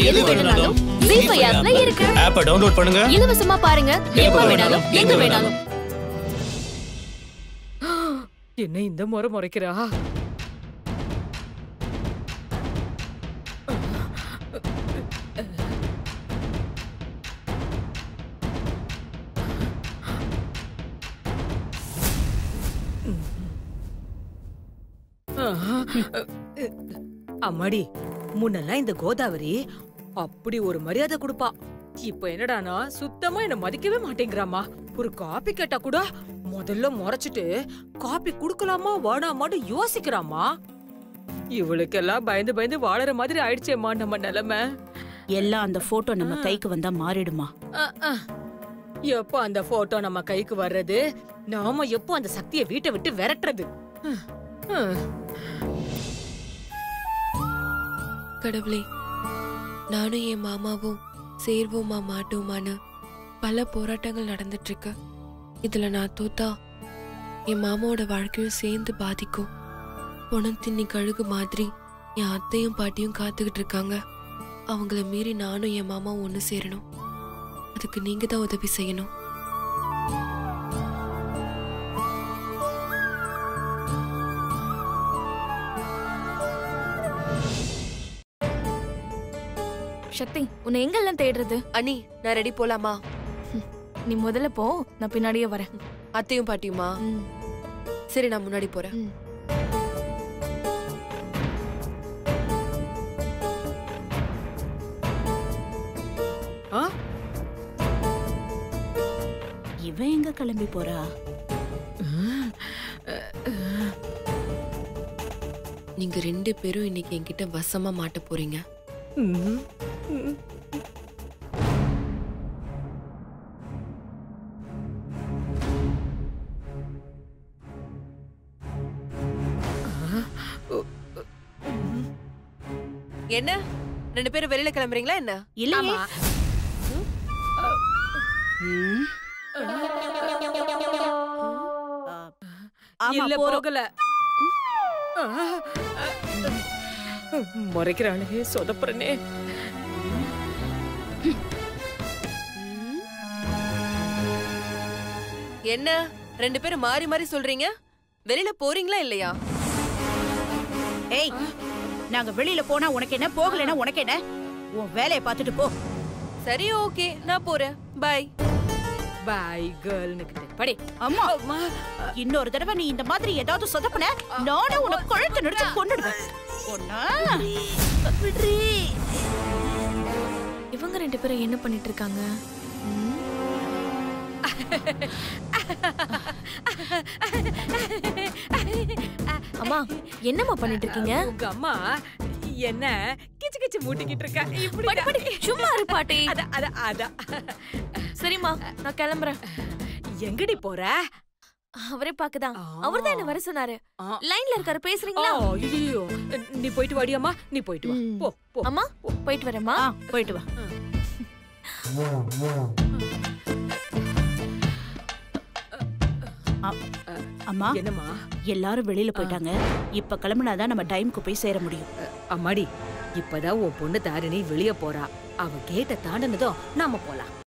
எது வேணும்னாலும் ஜீ ஃபைவ் ஆப்ல இருக்கு ஆப்பை டவுன்லோட் பண்ணுங்க இலவசமா பாருங்க எப்ப வேணாலும் எங்க வேணாலும் என்ன இந்த முறை முறைக்கிறா அம்மாடி முன்னெல்லாம் இந்த கோதாவரி அப்படி ஒரு மரியாதை கொடுப்பா இப்ப என்னடானா சுத்தமா என்ன மதிக்கவே மாட்டேங்கிறாமா ஒரு காப்பி கேட்டா கூட முதல்ல முறைச்சிட்டு காப்பி குடுக்கலாமா வேணாமான்னு யோசிக்கிறாமா இவளுக்கெல்லாம் பயந்து பயந்து வாழற மாதிரி ஆயிடுச்சேம்மா நம்ம நிலைமை எல்லாம் அந்த போட்டோ நம்ம கைக்கு வந்தா மாறிடுமா அஹ், அஹ். எப்போ அந்த போட்டோ நம்ம கைக்கு வர்றது நாம எப்போ அந்த சக்தியை வீட்டை விட்டு விரட்டுறது அஹ், அஹ். கடவுளே நானும் என் மாமாவும் சேர்வோமா மாட்டோமான்னு பல போராட்டங்கள் நடந்துட்டு இருக்கு இதுல நான் தோத்தா என் மாமாவோட வாழ்க்கையும் சேர்ந்து பாதிக்கும் பொணம் தின்னி கழுகு மாதிரி என் அத்தையும் பாட்டியும் காத்துக்கிட்டு இருக்காங்க அவங்கள மீறி நானும் என் மாமாவும் ஒன்று சேரணும் அதுக்கு நீங்க தான் உதவி செய்யணும் சக்தி உன்னை எங்கெல்லாம் தேடுறது அண்ணி நான் ரெடி போலாமா நீ முதல்ல போ நான் பின்னாடியே வரேன் அத்தையும் பாட்டியுமா ம். சரி நான் முன்னாடி போறேன் ம். ஆ? இவன் எங்க கிளம்பி போறா நீங்க ரெண்டு பேரும் இன்னைக்கு என்கிட்ட வசமா மாட்ட போறீங்க ம், ம். என்ன ரெண்டு பேரும் வெளியில கிளம்புறீங்களா என்ன இல்லையே ஆமா. ம். ஆமா இல்ல போறோம் போகல முறைக்கிறானே சொதப்புறனே என்ன ரெண்டு பேரும் மாறி மாறி சொல்றீங்க வெளியில போறீங்களா இல்லையா ஏய் நாங்க வெளியில போனா உனக்கு என்ன போகலைன்னா உனக்கு என்ன உன் வேலையை பார்த்துட்டு போ சரி ஓகே நான் போறேன் பை பாய் கேர்ள்னு படி அம்மா அம்மா இன்னொரு தடவை நீ இந்த மாதிரி ஏதாவது சொதப்புன நானே உன்னை கழுத்து நடிச்சு கொண்டுடுவேன் ஒன்னா விடுறி இவங்க ரெண்டு பேரும் என்ன பண்ணிட்டு இருக்காங்க ம்? அம்மா என்னம்மா பண்ணிட்டு இருக்கீங்க உங்க அம்மா என்ன கிச்சு கிச்சு மூட்டிக்கிட்டு இருக்கா இப்படி படி, படி. சும்மா இரு பாட்டி அத அத அத சரிம்மா நான் கிளம்புறேன் எங்கடி போற அவரே பாக்குதான் ஆ. அவர்தான் என்ன வர சொன்னாரு ஆ. லைன்ல இருக்காரு பேசுறீங்களா ஆ, ஐயையோ. நீ போயிட்டு வாடி அம்மா நீ போயிட்டு வா ம். போ போ அம்மா போயிட்டு வரேம்மா ஆ போயிட்டு வா அ- அம்மா என்னம்மா எல்லாரும் வெளியில போயிட்டாங்க இப்ப கிளம்புனாதான் நம்ம டைம்க்கு போய் சேர முடியும் அம்மாடி இப்பதான் உன் பொண்ணு தாரிணி வெளிய போறா அவ கேட்ட தாண்டினதும் நாம போலாம்